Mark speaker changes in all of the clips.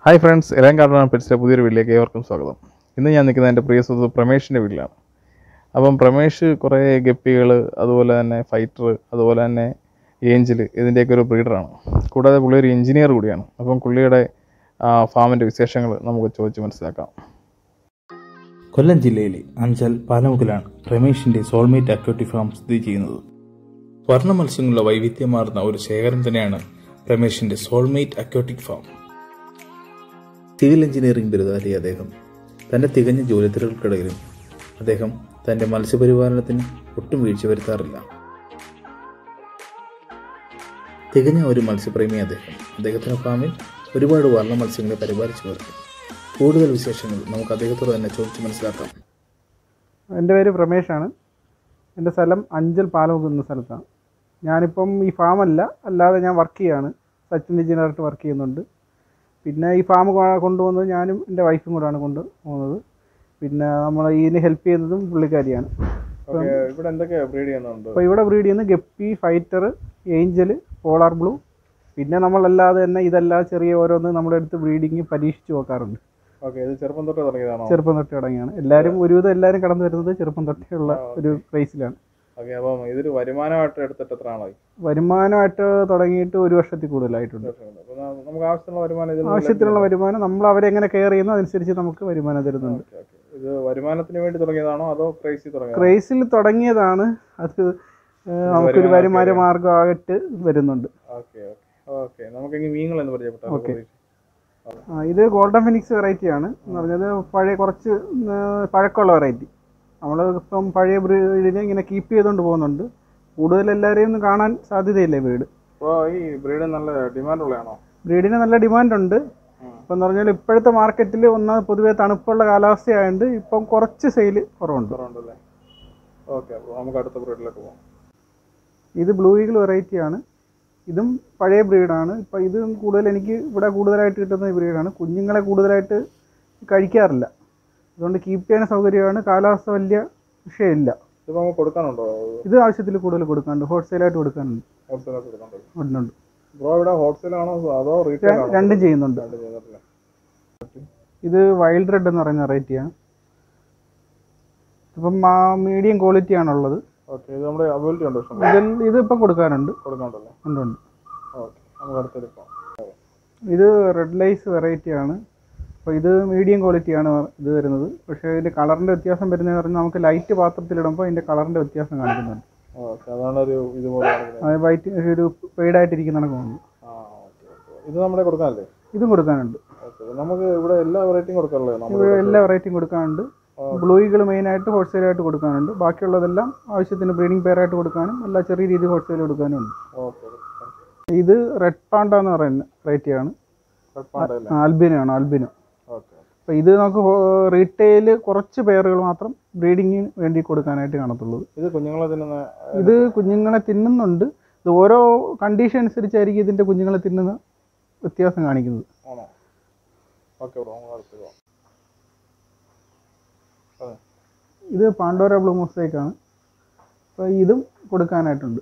Speaker 1: Hi friends എല്ലാം കാർഡാണ് പെറ്റ്സിലെ പുതിയൊരു വീട്ടിലേക്ക് ഏവർക്കും സ്വാഗതം ഇന്ന് ഞാൻ നിൽക്കുന്നത് എൻ്റെ പ്രിയ സുഹൃത്ത് പ്രമേഷിൻ്റെ വീട്ടിലാണ് അപ്പം പ്രമേഷ് കുറേ ഗപ്പികൾ അതുപോലെ തന്നെ ഫൈറ്റർ അതുപോലെ തന്നെ ഏഞ്ചൽ ഇതിൻ്റെയൊക്കെ ഒരു ബ്രീഡറാണ് കൂടാതെ പുള്ളി ഒരു എഞ്ചിനീയർ കൂടിയാണ് അപ്പം പുള്ളിയുടെ ഫാമിൻ്റെ വിശേഷങ്ങൾ നമുക്ക് ചോദിച്ച് മനസ്സിലാക്കാം
Speaker 2: കൊല്ലം ജില്ലയിലെ അഞ്ചൽ പാലമുക്കിലാണ് രമേഷിന്റെ സോൾമേറ്റ് അക്വാട്ടിക് ഫാം സ്ഥിതി ചെയ്യുന്നത് വർണ്ണ മത്സ്യങ്ങളുടെ വൈവിധ്യമാർന്ന ഒരു ശേഖരം തന്നെയാണ് രമേഷിന്റെ Soulmate Aquatic Farm civil engineering ബിരുദധാരി അദ്ദേഹം തന്റെ തികഞ്ഞ ജോലിത്തിരകൾക്കിടയിലും അദ്ദേഹം തന്റെ മത്സ്യപരിപാലനത്തിന് ഒട്ടും വീഴ്ച വരുത്താറില്ല തികഞ്ഞ ഒരു മത്സ്യപ്രേമി അദ്ദേഹം അദ്ദേഹത്തിന്റെ ഫാമിൽ ഒരുപാട് വർണ്ണ മത്സ്യങ്ങളെ പരിപാലിച്ചു വരുന്നു കൂടുതൽ വിശേഷങ്ങൾ നമുക്ക് അദ്ദേഹത്തോട് തന്നെ ചോദിച്ച് മനസ്സിലാക്കാം
Speaker 3: എൻ്റെ പേര് പ്രമേഷാണ് എൻ്റെ സ്ഥലം അഞ്ചൽ പാലമുക്ക് എന്ന സ്ഥലത്താണ് ഞാനിപ്പം ഈ ഫാമല്ല അല്ലാതെ ഞാൻ വർക്ക് ചെയ്യാണ് സച്ചിൻ എഞ്ചിനീയറായിട്ട് വർക്ക് ചെയ്യുന്നുണ്ട് പിന്നെ ഈ ഫാം കൊണ്ടുപോകുന്നത് ഞാനും എൻ്റെ വൈഫും കൂടാണ് കൊണ്ട് പോകുന്നത് പിന്നെ നമ്മൾ ഇതിന് ഹെൽപ്പ് ചെയ്യുന്നതും പുള്ളിക്കാരിയാണ്
Speaker 1: ഓക്കെ ഇവിടെ എന്തൊക്കെ ബ്രീഡ് ചെയ്യുന്നുണ്ട്
Speaker 3: അപ്പോൾ ഇവിടെ ബ്രീഡ് ചെയ്യുന്നത് guppy fighter angel polar blue പിന്നെ നമ്മളല്ലാതെ തന്നെ ഇതല്ലാതെ ചെറിയ ഓരോന്ന് നമ്മുടെ അടുത്ത് ബ്രീഡിങ് പരീക്ഷിച്ച് നോക്കാറുണ്ട്
Speaker 1: ഓക്കെ ഇത് ചെറുപ്പം തൊട്ട് തുടങ്ങിയതാണോ
Speaker 3: ചെറുപ്പം തൊട്ട് തുടങ്ങിയാണ് എല്ലാവരും ഒരുവിധം എല്ലാവരും കടന്നു വരുന്നത് ചെറുപ്പം തൊട്ടേയുള്ള ഒരു ക്രൈസിലാണ്
Speaker 1: ഓക്കെ അപ്പം ഇതൊരു വരുമാനമായിട്ട് എടുത്തിട്ട് എത്ര ആളായി
Speaker 3: വരുമാനമായിട്ട് തുടങ്ങിയിട്ട് ഒരു വർഷത്തിൽ കൂടുതലായിട്ടുണ്ട്
Speaker 1: അപ്പം നമുക്ക് ആവശ്യമുള്ള വരുമാനം ഇതിൽ
Speaker 3: ആവശ്യത്തിനുള്ള വരുമാനം നമ്മൾ അവരെ എങ്ങനെ കെയർ ചെയ്യുന്നു അതനുസരിച്ച് നമുക്ക് വരുമാനം തരുന്നുണ്ട്
Speaker 1: ഓക്കെ ഓക്കെ ഇത് വരുമാനത്തിന് വേണ്ടി തുടങ്ങിയതാണോ അതോ ക്രൈസി തുടങ്ങിയതാണോ
Speaker 3: ക്രൈസിൽ തുടങ്ങിയതാണ് അത് ഏഹ്, നമുക്കൊരു വരുമാന മാർഗമായിട്ട് വരുന്നുണ്ട്
Speaker 1: ഓക്കെ ഓക്കെ ഓക്കെ നമുക്കെങ്കിൽ മീനുകൾ എന്ന് പരിചയപ്പെട്ടാൽ
Speaker 3: ആ, ഇത് ഗോൾഡൻ ഫിനിക്സ് വെറൈറ്റി ആണ് എന്ന് പറഞ്ഞത് പഴയ കുറച്ച് ഏഹ്, പഴക്കമുള്ള വെറൈറ്റി നമ്മൾ ഇപ്പം പഴയ ബ്രീഡിനെ ഇങ്ങനെ കീപ്പ് ചെയ്തുകൊണ്ട് പോകുന്നുണ്ട് കൂടുതൽ എല്ലാവരെയും ഒന്നും കാണാൻ സാധ്യതയില്ല ബ്രീഡ്
Speaker 1: അപ്പോൾ ഈ ബ്രീഡ് നല്ല ഡിമാൻഡ് ഉള്ളതാണോ
Speaker 3: ബ്രീഡിന് നല്ല ഡിമാൻഡ് ഉണ്ട് ഇപ്പം എന്ന് പറഞ്ഞാൽ ഇപ്പോഴത്തെ മാർക്കറ്റിൽ ഒന്ന് പൊതുവെ തണുപ്പുള്ള കാലാവസ്ഥയായതുകൊണ്ട് ഇപ്പം കുറച്ച് സെയിൽ കുറവുണ്ട്
Speaker 1: കുറവുണ്ടല്ലേ ഓക്കെ അപ്പോൾ നമുക്ക് അടുത്ത ബ്രീഡിലേക്ക് പോകാം
Speaker 3: ഇത് ബ്ലൂ ഈഗിൾ വെറൈറ്റി ആണ് ഇതും പഴയ ബ്രീഡാണ് ഇപ്പം ഇത് കൂടുതൽ എനിക്ക് ഇവിടെ കൂടുതലായിട്ട് കിട്ടുന്ന ഈ ബ്രീഡാണ് കുഞ്ഞുങ്ങളെ കൂടുതലായിട്ട് കഴിക്കാറില്ല അതുകൊണ്ട് കീപ്പ് ചെയ്യാൻ സൗകര്യമാണ് കാലാവസ്ഥ വലിയ വിഷയമില്ല
Speaker 1: ഇതിപ്പോൾ നമുക്ക് കൊടുക്കാനുണ്ടോ
Speaker 3: ഇത് ആവശ്യത്തിൽ കൂടുതൽ കൊടുക്കാനുണ്ട് ഹോൾസെയിലായിട്ട് കൊടുക്കാനുണ്ട്
Speaker 1: ഹോൾസെയിലായിട്ട് കൊടുക്കാനുണ്ടോ
Speaker 3: ഉണ്ട്
Speaker 1: ബ്രോ ഇവിടെ ഹോൾസെയിൽ ആണോ അതോ റീറ്റെയിൽ ആണോ
Speaker 3: രണ്ടും ചെയ്യുന്നുണ്ട്
Speaker 1: രണ്ട് ചെയ്തിട്ടില്ല
Speaker 3: ഇത് വൈൽഡ് റെഡ് എന്ന് പറയുന്ന വെറൈറ്റിയാണ് ഇപ്പം മീഡിയം ക്വാളിറ്റി ആണുള്ളത്
Speaker 1: ഓക്കെ ഇത് നമ്മുടെ അവൈലബിലിറ്റി ഉണ്ടോ ഇഷ്ടം
Speaker 3: ഇതിൽ ഇത് ഇപ്പം കൊടുക്കാനുണ്ട്
Speaker 1: കൊടുക്കാനുണ്ടല്ലോ
Speaker 3: ഉണ്ട് ഉണ്ട്
Speaker 1: ഓക്കെ നമുക്ക് അടുത്തെടുക്കാം
Speaker 3: ഇത് റെഡ് ലൈസ് വെറൈറ്റി ആണ് അപ്പോൾ ഇത് മീഡിയം ക്വാളിറ്റിയാണ് ഇത് വരുന്നത് പക്ഷേ ഇതിൻ്റെ കളറിൻ്റെ വ്യത്യാസം വരുന്നതെന്ന് പറഞ്ഞാൽ നമുക്ക് ലൈറ്റ് പാത്രത്തിലിടുമ്പോൾ ഇതിൻ്റെ കളറിൻ്റെ വ്യത്യാസം കാണിക്കുന്നുണ്ട്
Speaker 1: ഓക്കെ അതാണ് ഒരു ഇതുപോലെ കാണിക്കുന്നത്
Speaker 3: അത് വൈറ്റ് ഒരു പെയ്ഡായിട്ടിരിക്കുന്നതാണ് തോന്നുന്നു
Speaker 1: ആ ഓക്കെ ഓക്കെ ഇത് നമ്മുടെ കൊടുക്കാനല്ലേ
Speaker 3: ഇതും കൊടുക്കാനുണ്ട്
Speaker 1: ഓക്കെ നമുക്ക് ഇവിടെ എല്ലാ വെറൈറ്റിയും കൊടുക്കാനല്ലേ നമ്മൾ
Speaker 3: ഇവിടെ എല്ലാ വെറൈറ്റിയും കൊടുക്കാനുണ്ട് ബ്ലൂയികൾ മെയിനായിട്ട് ഹോൾസെയിലായിട്ട് കൊടുക്കാനുണ്ട് ബാക്കിയുള്ളതെല്ലാം ആവശ്യത്തിന് ബ്രീഡിംഗ് പെയറായിട്ട് കൊടുക്കാനും എല്ലാ ചെറിയ രീതിയിൽ ഹോൾസെയിൽ കൊടുക്കാനും ഉണ്ട്
Speaker 1: ഓക്കെ
Speaker 3: ഇത് റെഡ് പാണ്ട എന്ന് പറയുന്ന വെറൈറ്റിയാണ്
Speaker 1: കുഴപ്പമുണ്ടല്ലേ
Speaker 3: ആൽബിനോ ആണ് ആൽബിനോ
Speaker 1: ഓക്കെ
Speaker 3: അപ്പോൾ ഇത് നമുക്ക് റീറ്റെയിൽ കുറച്ച് പെയറുകൾ മാത്രം ബ്രീഡിങ്ങിന് വേണ്ടി കൊടുക്കാനായിട്ട് കാണത്തുള്ളൂ
Speaker 1: ഇത് കുഞ്ഞുങ്ങളെ തിന്നുന്ന
Speaker 3: ഇത് കുഞ്ഞുങ്ങളെ തിന്നുന്നുണ്ട് ഇത് ഓരോ കണ്ടീഷൻ അനുസരിച്ചായിരിക്കും ഇതിൻ്റെ കുഞ്ഞുങ്ങളെ തിന്നുന്ന വ്യത്യാസം കാണിക്കുന്നത്
Speaker 1: ആണോ ഓക്കെ ബ്രോ നമുക്ക് അടുത്ത് പോകാം അതെ
Speaker 3: ഇത് പാണ്ടോര ബ്ലൂ മൊസൈക്കാണ് അപ്പോൾ ഇതും കൊടുക്കാനായിട്ടുണ്ട്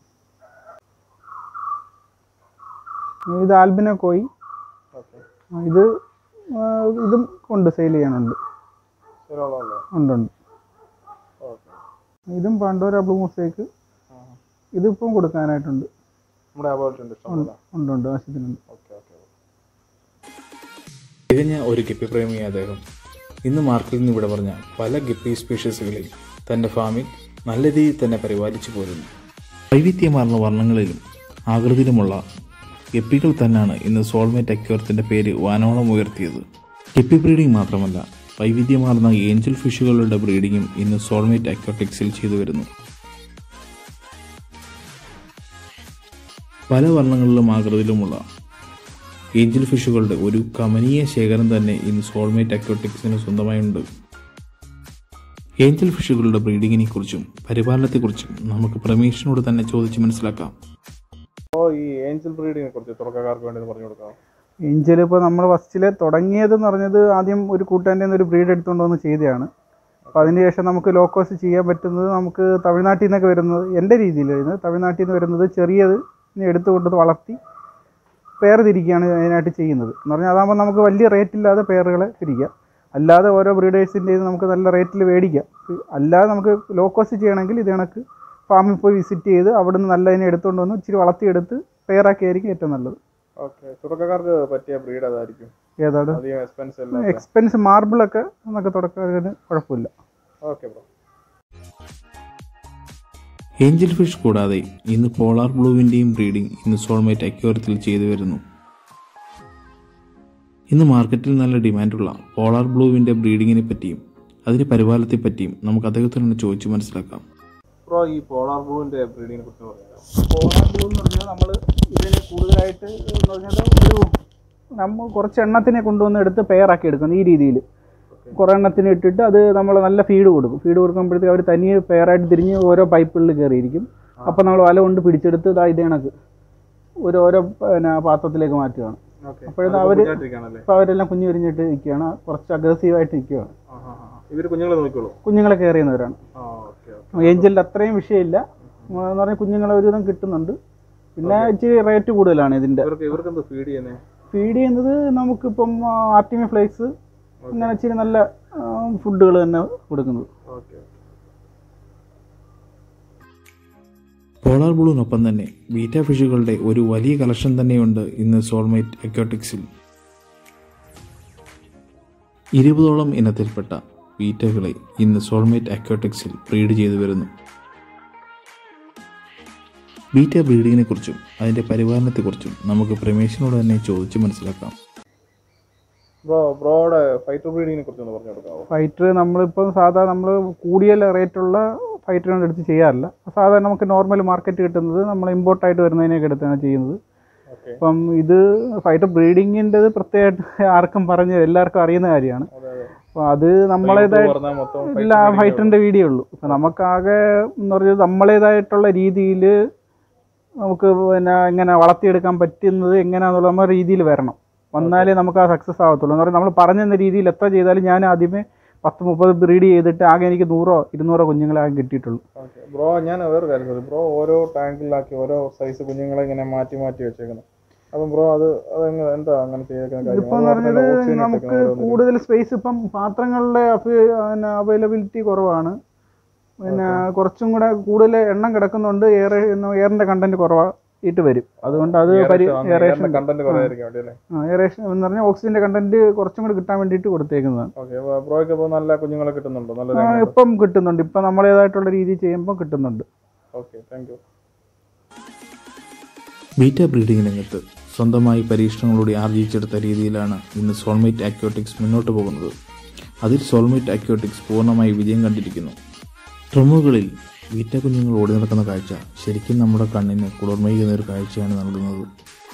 Speaker 3: ഇത് ആൽബിനോ കോയി
Speaker 1: ഓക്കെ
Speaker 3: ആ, ഇത് ആ, ഇതും കൊണ്ട് സെയിൽ ചെയ്യാനുണ്ട്
Speaker 1: ശരിയുള്ളതല്ലേ
Speaker 3: ഉണ്ട് ഉണ്ട്
Speaker 1: ഓക്കെ
Speaker 3: ഇതും പാണ്ടോര ബ്ലൂ മൊസൈക്ക് ഇതിപ്പം കൊടുക്കാനായിട്ടുണ്ട്
Speaker 1: നമ്മുടെ അവൈലബിലിറ്റി ഉണ്ട് ഇഷ്ടമല്ല
Speaker 3: ഉണ്ട് ഉണ്ട് ആവശ്യത്തിനുണ്ട്
Speaker 1: ഓക്കെ ഓക്കെ
Speaker 2: തികഞ്ഞ ഒരു ഗപ്പി പ്രേമിയായ അദ്ദേഹം ഇന്ന് മാർക്കറ്റിൽ നിന്ന് ഇവിടെ പറഞ്ഞ പല ഗപ്പി സ്പീഷീസുകളെയും തന്റെ ഫാമിൽ നല്ല രീതിയിൽ തന്നെ പരിപാലിച്ചു പോരുന്നു വൈവിധ്യമാർന്ന വർണ്ണങ്ങളിലും ആകൃതിയിലുമുള്ള ഗപ്പികൾ തന്നെയാണ് ഇന്ന് സോൾമേറ്റ് അക്യൂർത്തിന്റെ പേര് വാനോളം ഉയർത്തിയത് ഗപ്പി ബ്രീഡിംഗ് മാത്രമല്ല വൈവിധ്യമാർന്ന ഏഞ്ചൽ ഫിഷുകളുടെ ബ്രീഡിങ്ങും ഇന്ന് സോൾമേറ്റ് അക്യോട്ടിക്സിൽ ചെയ്തു വരുന്നു പല വർണ്ണങ്ങളിലും ആകൃതിയിലുമുള്ള ഏഞ്ചൽ ഫിഷുകളുടെ ഒരു കമനീയ ശേഖരം തന്നെ ഇന്ന് സോൾമേറ്റ് അക്യോട്ടിക്സിന് സ്വന്തമായുണ്ട് ഏഞ്ചൽ ഫിഷുകളുടെ ബ്രീഡിങ്ങിനെ കുറിച്ചും പരിപാലനത്തെക്കുറിച്ചും നമുക്ക് പ്രമേഷിനോട് തന്നെ ചോദിച്ച് മനസ്സിലാക്കാം
Speaker 1: അപ്പോൾ ഈ ഏഞ്ചൽ ബ്രീഡിങ്ങിനെ കുറിച്ച് തുടക്കക്കാർക്ക് വേണ്ടി ഒന്ന് പറഞ്ഞു കൊടുക്കാം
Speaker 3: ഏഞ്ചൽ ഇപ്പോൾ നമ്മൾ ഫസ്റ്റിൽ തുടങ്ങിയതെന്ന് പറഞ്ഞത് ആദ്യം ഒരു കൂട്ടാൻ്റെ ഒരു ബ്രീഡ് എടുത്തുകൊണ്ട് വന്ന് ചെയ്തതാണ് അപ്പോൾ അതിന് ശേഷം നമുക്ക് ലോ കോസ്റ്റ് ചെയ്യാൻ പറ്റുന്നത് നമുക്ക് തമിഴ്നാട്ടിൽ നിന്നൊക്കെ വരുന്നത് എൻ്റെ രീതിയിൽ വരുന്നത് തമിഴ്നാട്ടിൽ നിന്ന് വരുന്നത് ചെറിയത് എടുത്തുകൊണ്ട് വളർത്തി പെയർ തിരിക്കുകയാണ് അതിനായിട്ട് ചെയ്യുന്നത് എന്ന് പറഞ്ഞാൽ അതാകുമ്പോൾ നമുക്ക് വലിയ റേറ്റ് ഇല്ലാതെ പെയറുകളെ തിരിക്കാം അല്ലാതെ ഓരോ ബ്രീഡേഴ്സിൻ്റെ നമുക്ക് നല്ല റേറ്റിൽ മേടിക്കാം അല്ലാതെ നമുക്ക് ലോ കോസ്റ്റ് ചെയ്യണമെങ്കിൽ ഇത് കണക്ക് ഫാമിൽ പോയി വിസിറ്റ് ചെയ്ത് അവിടെ നിന്ന് നല്ലതിനെ എടുത്തുകൊണ്ട് വന്ന് ഇച്ചിരി വളർത്തിയെടുത്ത് പെയറാക്കി ആയിരിക്കും ഏറ്റവും നല്ലത്
Speaker 1: ഓക്കെ തുടക്കക്കാർക്ക് പറ്റിയ ബ്രീഡ് അതായിരിക്കും
Speaker 3: ഏതാണ്
Speaker 1: അധികം എക്സ്പെൻസ് ഇല്ല
Speaker 3: എക്സ്പെൻസ് മാർബിളൊക്കെ നമുക്ക് തുടക്കത്തിന് കുഴപ്പമില്ല
Speaker 1: ഓക്കെ ബ്രോ
Speaker 2: ഏഞ്ചൽ ഫിഷ് കൂടാതെ ഇന്ന് പോളാർ ബ്ലൂവിൻ്റെയും ബ്രീഡിംഗ് ഇന്ന് സോൾമേറ്റ് അക്യൂറത്തിൽ ചെയ്തു വരുന്നു ഇന്ന് മാർക്കറ്റിൽ നല്ല ഡിമാൻഡുള്ള പോളാർ ബ്ലൂവിൻ്റെ ബ്രീഡിങ്ങിനെ പറ്റിയും അതിൻ്റെ പരിപാലനത്തെ പറ്റിയും നമുക്ക് അദ്ദേഹത്തിനോട് ചോദിച്ചു മനസ്സിലാക്കാം
Speaker 1: ബ്രോ ഈ പോളാർ ബ്ലൂവിന്റെ ബ്രീഡിങ്ങിനെ കുറിച്ച് പറയാം
Speaker 3: പോളാർ ബ്ലൂ എന്ന് പറഞ്ഞാൽ നമ്മൾ ഇതിനെ കൂടുതലായിട്ട് എന്ന് പറഞ്ഞാൽ ഒരു നമ്മൾ കുറച്ച് എണ്ണത്തിനെ കൊണ്ടുവന്ന് എടുത്ത് പെയറാക്കി എടുക്കുന്നു ഈ രീതിയിൽ കുറേ എണ്ണത്തിന് ഇട്ടിട്ട് അത് നമ്മൾ നല്ല ഫീഡ് കൊടുക്കും ഫീഡ് കൊടുക്കുമ്പോഴത്തേക്ക് അവർ തനിയെ പെയറായിട്ട് തിരിഞ്ഞ് ഓരോ പൈപ്പുകളിൽ കയറിയിരിക്കും അപ്പോൾ നമ്മൾ വല കൊണ്ട് പിടിച്ചെടുത്ത് ഇതാ ഇത് കണക്ക് ഒരു ഓരോ പിന്നെ പാത്രത്തിലേക്ക് മാറ്റുകയാണ്
Speaker 1: ഓക്കെ
Speaker 3: അപ്പോഴത് അവർ
Speaker 1: കുഞ്ഞായിട്ടിരിക്കുകയാണല്ലേ
Speaker 3: ഇപ്പോൾ അവരെല്ലാം കുഞ്ഞു വിരിഞ്ഞിട്ട് നിൽക്കുകയാണ് കുറച്ച് അഗ്രസീവായിട്ട് നിൽക്കുകയാണ്
Speaker 1: ഇവർ കുഞ്ഞുങ്ങളെ നോക്കിക്കോളൂ
Speaker 3: കുഞ്ഞുങ്ങളെ കെയർ ചെയ്യുന്നവരാണ്
Speaker 1: ആ ഓക്കെ
Speaker 3: ഏഞ്ചലിൽ അത്രയും വിഷയമില്ല ഉം, എന്ന് പറഞ്ഞാൽ കുഞ്ഞുങ്ങളെ ഒരുവിധം കിട്ടുന്നുണ്ട് പിന്നെ ഇച്ചിരി റേറ്റ് കൂടുതലാണ് ഇതിൻ്റെ
Speaker 1: ഇവർക്ക് ഇവർക്ക് എന്ത് ഫീഡ് ചെയ്യുന്നത്
Speaker 3: ഫീഡ് ചെയ്യുന്നത് നമുക്കിപ്പം ആർട്ടിമി ഫ്ലേക്സ് അങ്ങനെ ഇച്ചിരി നല്ല ഫുഡുകൾ തന്നെ കൊടുക്കുന്നത്
Speaker 1: ഓക്കെ
Speaker 2: പോളാർ ബ്ലൂവിനൊപ്പം തന്നെ ബീറ്റ ഫിഷുകളുടെ ഒരു വലിയ കളക്ഷൻ തന്നെയുണ്ട് ഇന്ന് സോൾമേറ്റ് അക്യോട്ടിക്സിൽ ഇരുപതോളം ഇനത്തിൽപ്പെട്ട ബീറ്റകളെ ഇന്ന് സോൾമേറ്റ് അക്യോട്ടിക്സിൽ ബ്രീഡ് ചെയ്തു വരുന്നു ബീറ്റ ബ്രീഡിങ്ങിനെ കുറിച്ചും അതിൻ്റെ പരിപാലനത്തെക്കുറിച്ചും നമുക്ക് പ്രമേശിനോട് തന്നെ ചോദിച്ച് മനസ്സിലാക്കാം
Speaker 1: ബ്രോ ബ്രോയുടെ ഫൈറ്റർ ബ്രീഡിങ്ങിനെ കുറിച്ച് ഒന്ന് പറഞ്ഞു കൊടുക്കാവോ
Speaker 3: ഫൈറ്റർ നമ്മളിപ്പം സാധാരണ നമ്മൾ കൂടിയ റേറ്റുള്ള ഫൈറ്ററിനോട് എടുത്ത് ചെയ്യാറില്ല സാധാരണ നമുക്ക് നോർമൽ മാർക്കറ്റ് കിട്ടുന്നത് നമ്മൾ ഇമ്പോർട്ടായിട്ട് വരുന്നതിനൊക്കെ എടുത്താണ് ചെയ്യുന്നത്
Speaker 1: ഓക്കെ
Speaker 3: അപ്പം ഇത് ഫൈറ്റർ ബ്രീഡിങ്ങിൻ്റെത് പ്രത്യേകമായിട്ട് ആർക്കും പറഞ്ഞ് എല്ലാവർക്കും അറിയുന്ന കാര്യമാണ്
Speaker 1: അതെ അതെ
Speaker 3: അപ്പോൾ അത് നമ്മളേതായ
Speaker 1: പറഞ്ഞാൽ മൊത്തം
Speaker 3: ഇല്ല ഫൈറ്ററിൻ്റെ വീഡിയോ ഉള്ളൂ അപ്പം നമുക്കാകെ എന്ന് പറഞ്ഞത് നമ്മളേതായിട്ടുള്ള രീതിയിൽ നമുക്ക് പിന്നെ എങ്ങനെ വളർത്തിയെടുക്കാൻ പറ്റുന്നത് എങ്ങനെയാണെന്നുള്ള നമ്മുടെ രീതിയിൽ വരണം വന്നാലേ നമുക്ക് ആ സക്സസ് ആവത്തുള്ളൂ എന്ന് പറഞ്ഞാൽ നമ്മൾ പറഞ്ഞെന്ന രീതിയിൽ എത്ര ചെയ്താലും ഞാൻ ആദ്യമേ പത്ത് മുപ്പത് ബ്രീഡ് ചെയ്തിട്ട് ആകെ എനിക്ക് നൂറോ ഇരുന്നൂറോ കുഞ്ഞുങ്ങളെ ആകെ കിട്ടിയിട്ടുള്ളൂ
Speaker 1: ഓക്കെ ബ്രോ ഞാൻ വേറെ കാര്യം ചോദിച്ചു ബ്രോ ഓരോ ടാങ്കിലാക്കി ഓരോ സൈസ് കുഞ്ഞുങ്ങളെ ഇങ്ങനെ മാറ്റി മാറ്റി വെച്ചേക്കുന്നത് അപ്പം ബ്രോ അത് അതെങ്ങനെ എന്താ അങ്ങനെ ചെയ്തേക്കുന്ന കാര്യം
Speaker 3: ഇപ്പം എന്ന് പറഞ്ഞത് നമുക്ക് കൂടുതൽ സ്പേസ് ഇപ്പം പാത്രങ്ങളുടെ അവൈലബിലിറ്റി കുറവാണ് പിന്നെ കുറച്ചും കൂടെ കൂടുതൽ എണ്ണം കിടക്കുന്നുണ്ട് എയർ എയറിൻ്റെ കണ്ടന്റ് കുറവായിട്ട് വരും അതുകൊണ്ട് അത് പരി എയറേഷൻ
Speaker 1: കണ്ടന്റ് കുറവായിരിക്കും അവിടെ അല്ലേ
Speaker 3: എയറേഷൻ എന്ന് പറഞ്ഞാൽ ഓക്സിജൻ്റെ കണ്ടന്റ് കുറച്ചും കൂടി കിട്ടാൻ വേണ്ടിയിട്ട് കൊടുത്തേക്കുന്നതാണ്
Speaker 1: ഓക്കെ ബ്രോയ്ക്ക് ഇപ്പോൾ നല്ല കുഞ്ഞുങ്ങളെ കിട്ടുന്നുണ്ടോ നല്ല
Speaker 3: ആ, ഇപ്പം കിട്ടുന്നുണ്ട് ഇപ്പം നമ്മളേതായിട്ടുള്ള രീതിയിൽ ചെയ്യുമ്പോൾ കിട്ടുന്നുണ്ട്
Speaker 1: okay thank you
Speaker 2: beta breeding രംഗത്ത് സ്വന്തമായി പരീക്ഷണങ്ങളോടെ ആർജിച്ചെടുത്ത രീതിയിലാണ് ഇന്ന് സോൾമേറ്റ് അക്യോട്ടിക്സ് മുന്നോട്ട് പോകുന്നത് അതിൽ സോൾമേറ്റ് അക്യോട്ടിക്സ് പൂർണ്ണമായി വിജയം കണ്ടിരിക്കുന്നു ട്രമുകളിൽ ബീറ്റ കുഞ്ഞുങ്ങൾ ഓടി നടക്കുന്ന കാഴ്ച ശരിക്കും നമ്മുടെ കണ്ണിന് കുളിർമയിക്കുന്ന ഒരു കാഴ്ചയാണ് നൽകുന്നത്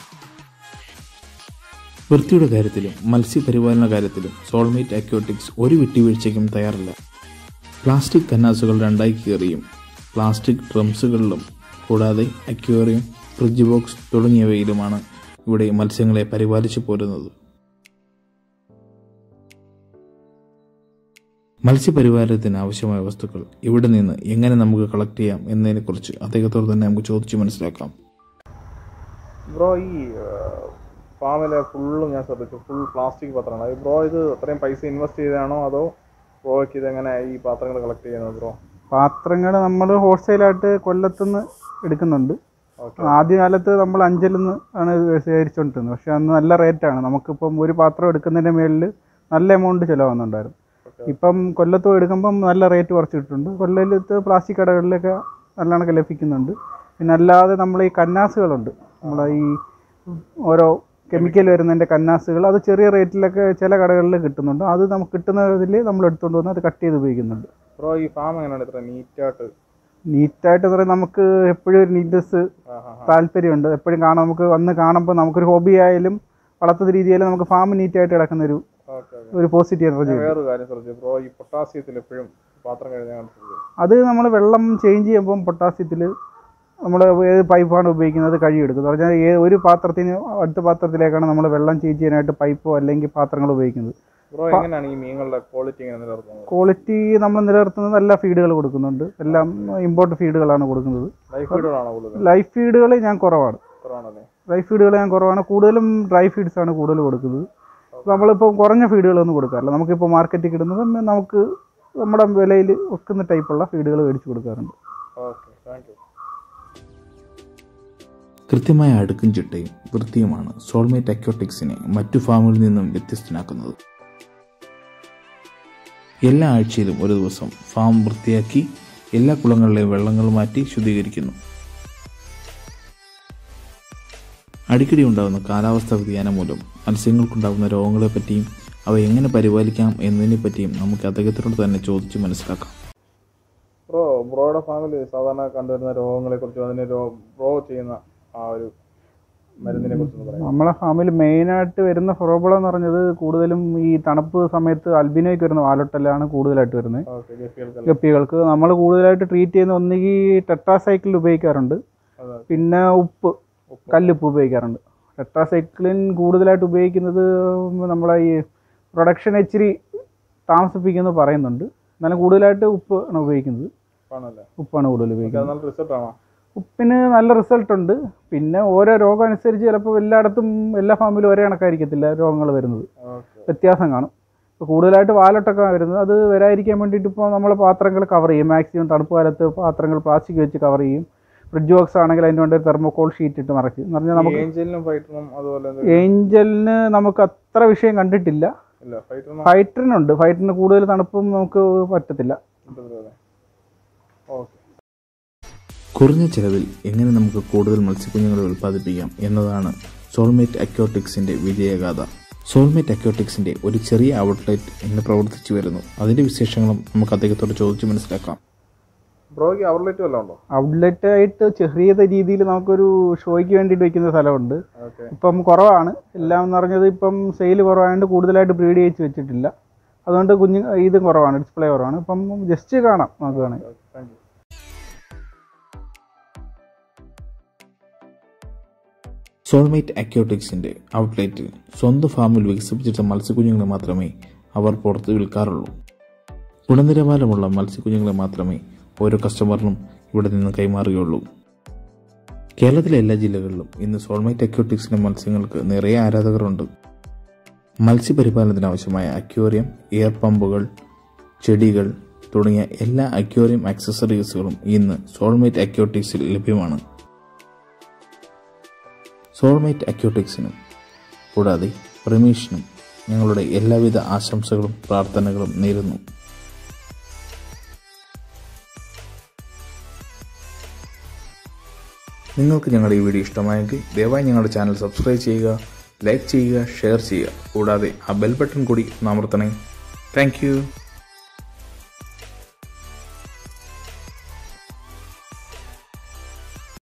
Speaker 2: വൃത്തിയുടെ കാര്യത്തിലും മത്സ്യപരിപാലന കാര്യത്തിലും സോൾമേറ്റ് അക്യോട്ടിക്സ് ഒരു വിട്ടുവീഴ്ചയ്ക്കും തയ്യാറല്ല പ്ലാസ്റ്റിക് കന്നാസുകൾ രണ്ടായി കീറിയും പ്ലാസ്റ്റിക് ഡ്രംസുകളിലും കൂടാതെ അക്വേറിയം ഫ്രിഡ്ജ് ബോക്സ് തുടങ്ങിയവയിലുമാണ് ഇവിടെ മത്സ്യങ്ങളെ പരിപാലിച്ചു പോരുന്നത് മത്സ്യപരിപാലനത്തിന് ആവശ്യമായ വസ്തുക്കൾ ഇവിടെ നിന്ന് എങ്ങനെ നമുക്ക് കളക്ട് ചെയ്യാം എന്നതിനെക്കുറിച്ച് അദ്ദേഹത്തോട് തന്നെ നമുക്ക് ചോദിച്ചു മനസ്സിലാക്കാം
Speaker 1: ബ്രോ ഈ ഫാമിലെ ഫുള്ളും ഞാൻ ശ്രദ്ധിച്ചു ഫുൾ പ്ലാസ്റ്റിക് പാത്രമാണ് ബ്രോ ഇത് അത്രയും പൈസ ഇൻവെസ്റ്റ് ചെയ്താണോ അതോ ബ്രോയ്ക്ക് ഇതെങ്ങനെ ഈ പാത്രങ്ങൾ കളക്ട് ചെയ്യുന്നത് ബ്രോ
Speaker 3: പാത്രങ്ങൾ നമ്മൾ ഹോൾസെയിലായിട്ട് കൊല്ലത്തുനിന്ന് എടുക്കുന്നുണ്ട്
Speaker 1: ഓക്കെ
Speaker 3: ആദ്യ കാലത്ത് നമ്മൾ അഞ്ചലിൽ നിന്ന് ആണ് ഇത് ശേഖരിച്ചുകൊണ്ടിരുന്നത് പക്ഷെ അന്ന് നല്ല റേറ്റാണ് നമുക്കിപ്പം ഒരു പാത്രം എടുക്കുന്നതിൻ്റെ മേളിൽ നല്ല എമൗണ്ട് ചിലവാകുന്നുണ്ടായിരുന്നു ഇപ്പം കൊല്ലത്ത് പോയി എടുക്കുമ്പം നല്ല റേറ്റ് കുറച്ച് കിട്ടുന്നുണ്ട് കൊല്ലത്ത് പ്ലാസ്റ്റിക് കടകളിലൊക്കെ നല്ലോണം ലഭിക്കുന്നുണ്ട് പിന്നെ അല്ലാതെ നമ്മൾ ഈ കന്നാസുകളുണ്ട് നമ്മളെ ഈ ഓരോ കെമിക്കൽ വരുന്നതിൻ്റെ കന്നാസുകൾ അത് ചെറിയ റേറ്റിലൊക്കെ ചില കടകളിൽ കിട്ടുന്നുണ്ട് അത് നമുക്ക് കിട്ടുന്നതിൽ നമ്മൾ എടുത്തുകൊണ്ട് വന്ന് അത് കട്ട് ചെയ്ത് ഉപയോഗിക്കുന്നുണ്ട്
Speaker 1: ബ്രോ ഈ ഫാം എങ്ങനെയാണ് ഇത്ര നീറ്റായിട്ട്
Speaker 3: നീറ്റായിട്ട് പറയാൻ നമുക്ക് എപ്പോഴും ഒരു നീറ്റ്നസ് താല്പര്യമുണ്ട് എപ്പോഴും കാണാൻ നമുക്ക് വന്ന് കാണുമ്പോൾ നമുക്കൊരു ഹോബി ആയാലും വളർത്തുന്ന രീതിയായാലും നമുക്ക് ഫാം നീറ്റായിട്ട് കിടക്കുന്ന ഒരു
Speaker 1: ഓക്കെ ഓക്കെ
Speaker 3: ഒരു പോസിറ്റീവ് എനർജി
Speaker 1: ഞാൻ വേറൊരു കാര്യം ശ്രദ്ധിച്ചു ബ്രോ ഈ പൊട്ടാസ്യത്തിൽ എപ്പോഴും പാത്രം കഴുകാൻ ശ്രദ്ധിച്ചു
Speaker 3: അത് നമ്മൾ വെള്ളം ചേഞ്ച് ചെയ്യുമ്പം പൊട്ടാസ്യത്തിൽ നമ്മൾ ഏത് പൈപ്പാണ് ഉപയോഗിക്കുന്നത് കഴുകിയെടുക്കും എന്ന് പറഞ്ഞാൽ ഏ- ഒരു പാത്രത്തിന് അടുത്ത പാത്രത്തിലേക്കാണ് നമ്മൾ വെള്ളം ചേഞ്ച് ചെയ്യാനായിട്ട് പൈപ്പോ അല്ലെങ്കിൽ പാത്രങ്ങൾ ഉപയോഗിക്കുന്നത്
Speaker 1: ബ്രോ എങ്ങനെയാണ് ഈ മീനുകളുടെ ക്വാളിറ്റി എങ്ങനെ നിലനിർത്തുന്നത്
Speaker 3: ക്വാളിറ്റി നമ്മൾ നിലനിർത്തുന്നത് എല്ലാ ഫീഡുകൾ കൊടുക്കുന്നുണ്ട് എല്ലാം ഇമ്പോർട്ട് ഫീഡുകളാണ് കൊടുക്കുന്നത്
Speaker 1: ലൈഫ് ഫീഡുകളാണോ കൂടുതൽ
Speaker 3: ലൈഫ് ഫീഡുകൾ ഞാൻ കുറവാണ്
Speaker 1: കുറവാണല്ലേ
Speaker 3: ഡ്രൈ ഫീഡുകൾ ഞാൻ കുറവാണ് കൂടുതലും ഡ്രൈ ഫീഡ്സ് ആണ് കൂടുതൽ കൊടുക്കുന്നത് ഇപ്പോൾ നമ്മളിപ്പോൾ കുറഞ്ഞ ഫീഡുകളൊന്നും കൊടുക്കാറില്ല നമുക്കിപ്പോൾ മാർക്കറ്റിൽ കിട്ടുന്നത് നമുക്ക് നമ്മുടെ വിലയിൽ വെക്കുന്ന ടൈപ്പുള്ള ഫീഡുകൾ മേടിച്ച് കൊടുക്കാറുണ്ട്
Speaker 1: ഓക്കെ താങ്ക് യു
Speaker 2: കൃത്യമായ അടുക്കും ചിട്ടയും വൃത്തിയുമാണ് സോൾമേറ്റ് അക്യോട്ടിക്സിനെ മറ്റു ഫാമുകളിൽ നിന്നും വ്യത്യസ്തനാക്കുന്നത് എല്ലാ ആഴ്ചയിലും ഒരു ദിവസം ഫാം വൃത്തിയാക്കി എല്ലാ കുളങ്ങളിലെയും വെള്ളങ്ങൾ മാറ്റി ശുദ്ധീകരിക്കുന്നു അടിക്കടി ഉണ്ടാകുന്ന കാലാവസ്ഥാ വ്യതിയാനം മൂലം മത്സ്യങ്ങൾക്കുണ്ടാകുന്ന രോഗങ്ങളെപ്പറ്റിയും അവ എങ്ങനെ പരിപാലിക്കാം എന്നതിനെ പറ്റിയും നമുക്ക് അദ്ദേഹത്തിനോട് തന്നെ ചോദിച്ച് മനസ്സിലാക്കാം
Speaker 1: ബ്രോ ബ്രോയുടെ ഫാമിൽ സാധാരണ കണ്ടുവരുന്ന രോഗങ്ങളെ കുറിച്ചും അതിന് ബ്രോ ചെയ്യുന്ന ആ ഒരു മരുന്നിനെ കുറിച്ചൊന്ന് പറയാം
Speaker 3: നമ്മളെ ഫാമിൽ മെയിനായിട്ട് വരുന്ന പ്രോബ്ലം എന്ന് പറഞ്ഞത് കൂടുതലും ഈ തണുപ്പ് സമയത്ത് അൽബിനോയ്ക്ക് വരുന്ന വാലൊട്ടലാണ് കൂടുതലായിട്ട് വരുന്നത്
Speaker 1: ഓക്കെ ഗപ്പികൾക്ക്
Speaker 3: ഗപ്പികൾക്ക് നമ്മൾ കൂടുതലായിട്ട് ട്രീറ്റ് ചെയ്യുന്ന ഒന്നുകിൽ ടെട്രാസൈക്കിൾ ഉപയോഗിക്കാറുണ്ട്
Speaker 1: അതെ.
Speaker 3: പിന്നെ ഉപ്പ് കല്ലുപ്പ് ഉപയോഗിക്കാറുണ്ട് ടെട്രാസൈക്ലിൻ കൂടുതലായിട്ട് ഉപയോഗിക്കുന്നത് നമ്മളെ ഈ പ്രൊഡക്ഷൻ ഇച്ചിരി താമസിപ്പിക്കുന്നു പറയുന്നുണ്ട് എന്നാലും കൂടുതലായിട്ട് ഉപ്പ് ആണ് ഉപയോഗിക്കുന്നത്
Speaker 1: ആണല്ലേ
Speaker 3: ഉപ്പാണ് കൂടുതൽ
Speaker 1: അത്
Speaker 3: ഉപയോഗിക്കുന്നത്
Speaker 1: നല്ല റിസൾട്ട് ആണോ
Speaker 3: ഉപ്പിന് നല്ല റിസൾട്ട് ഉണ്ട് പിന്നെ ഓരോ രോഗം അനുസരിച്ച് ചിലപ്പോൾ എല്ലായിടത്തും എല്ലാ ഫാമിലും ഒരേ കണക്കായിരിക്കത്തില്ല രോഗങ്ങൾ വരുന്നത്
Speaker 1: ഓക്കെ
Speaker 3: വ്യത്യാസം കാണും ഇപ്പോൾ കൂടുതലായിട്ട് വാലട്ടൊക്കെ വരുന്നത് അത് വരാതിരിക്കാൻ വേണ്ടിയിട്ട് ഇപ്പോൾ നമ്മൾ പാത്രങ്ങൾ കവർ ചെയ്യും മാക്സിമം തണുപ്പ് കാലത്ത് പാത്രങ്ങൾ പ്ലാസ്റ്റിക് വെച്ച് കവർ ചെയ്യും ഫ്രിഡ്ജ് ബോക്സ് ആണെങ്കിൽ അതിൻ്റെ കൊണ്ട് തെർമോകോൾ ഷീറ്റ് ഇട്ട് മറക്കും എന്ന് പറഞ്ഞാൽ നമുക്ക്
Speaker 1: ഏഞ്ചലിനും ഫൈറ്ററിനും അതുപോലെ എന്തെങ്കിലും
Speaker 3: ഏഞ്ചലിന് നമുക്ക് അത്ര വിഷയം കണ്ടിട്ടില്ല
Speaker 1: ഇല്ല ഫൈറ്ററിനും
Speaker 3: ഫൈറ്ററിനുണ്ട് ഫൈറ്ററിന് കൂടുതൽ തണുപ്പും നമുക്ക് പറ്റത്തില്ല
Speaker 1: ഓക്കെ
Speaker 2: കുറഞ്ഞ ചെലവിൽ എങ്ങനെ നമുക്ക് കൂടുതൽ മത്സ്യക്കുഞ്ഞുങ്ങളെ ഉൽപ്പാദിപ്പിക്കാം എന്നതാണ് സോൾമേറ്റ് അക്യോട്ടിക്സിന്റെ വിജയഗാഥ സോൾമേറ്റ് അക്യോട്ടിക്സിന്റെ ഒരു ചെറിയ ഔട്ട്ലെറ്റ് ഇന്ന് പ്രവർത്തിച്ചു വരുന്നു അതിന്റെ വിശേഷങ്ങളും നമുക്ക് അദ്ദേഹത്തോട് ചോദിച്ചു മനസ്സിലാക്കാം
Speaker 1: ബ്രോയ്ക്ക് ഔട്ട്ലെറ്റ് വല്ലതും ഉണ്ടോ
Speaker 3: ഔട്ട്ലെറ്റ് ആയിട്ട് ചെറിയ രീതിയിൽ നമുക്കൊരു ഷോയ്ക്ക് വേണ്ടിയിട്ട് വെക്കുന്ന സ്ഥലമുണ്ട്
Speaker 1: ഓക്കെ
Speaker 3: ഇപ്പം കുറവാണ് എല്ലാം എന്ന് പറഞ്ഞത് ഇപ്പം സെയിൽ കുറവായതുകൊണ്ട് കൂടുതലായിട്ട് ബ്രീഡ് ചെയ്ച്ച് വെച്ചിട്ടില്ല അതുകൊണ്ട് കുഞ്ഞു ഇതും കുറവാണ് ഡിസ്പ്ലേ കുറവാണ് ഇപ്പം ജസ്റ്റ് കാണാം നമുക്ക് വേണമെങ്കിൽ
Speaker 1: താങ്ക് യു
Speaker 2: സോൾമേറ്റ് അക്യോട്ടിക്സിന്റെ ഔട്ട്ലെറ്റിൽ സ്വന്തം ഫാമിൽ വികസിപ്പിച്ചെടുത്ത മത്സ്യക്കുഞ്ഞുങ്ങളെ മാത്രമേ അവർ പുറത്ത് വിൽക്കാറുള്ളൂ ഗുണനിലവാരമുള്ള മത്സ്യക്കുഞ്ഞുങ്ങളെ മാത്രമേ ഓരോ കസ്റ്റമറിനും ഇവിടെ നിന്ന് കൈമാറുകയുള്ളൂ കേരളത്തിലെ എല്ലാ ജില്ലകളിലും ഇന്ന് സോൾമേറ്റ് അക്യോട്ടിക്സിന്റെ മത്സ്യങ്ങൾക്ക് നിറയെ ആരാധകരുണ്ട് മത്സ്യപരിപാലനത്തിന് ആവശ്യമായ അക്വേറിയം എയർ പമ്പുകൾ ചെടികൾ തുടങ്ങിയ എല്ലാ അക്വേറിയം ആക്സസറീസുകളും ഇന്ന് സോൾമേറ്റ് അക്യോട്ടിക്സിൽ ലഭ്യമാണ് സോൾമേറ്റ് അക്യൂട്ടിക്സിനും കൂടാതെ പ്രമീഷിനും ഞങ്ങളുടെ എല്ലാവിധ ആശംസകളും പ്രാർത്ഥനകളും നേരുന്നു നിങ്ങൾക്ക് ഞങ്ങളുടെ ഈ വീഡിയോ ഇഷ്ടമായെങ്കിൽ ദയവായി ഞങ്ങളുടെ ചാനൽ സബ്സ്ക്രൈബ് ചെയ്യുക ലൈക്ക് ചെയ്യുക ഷെയർ ചെയ്യുക കൂടാതെ ആ ബെൽ ബട്ടൺ കൂടി ഒന്ന് അമർത്തണേ താങ്ക്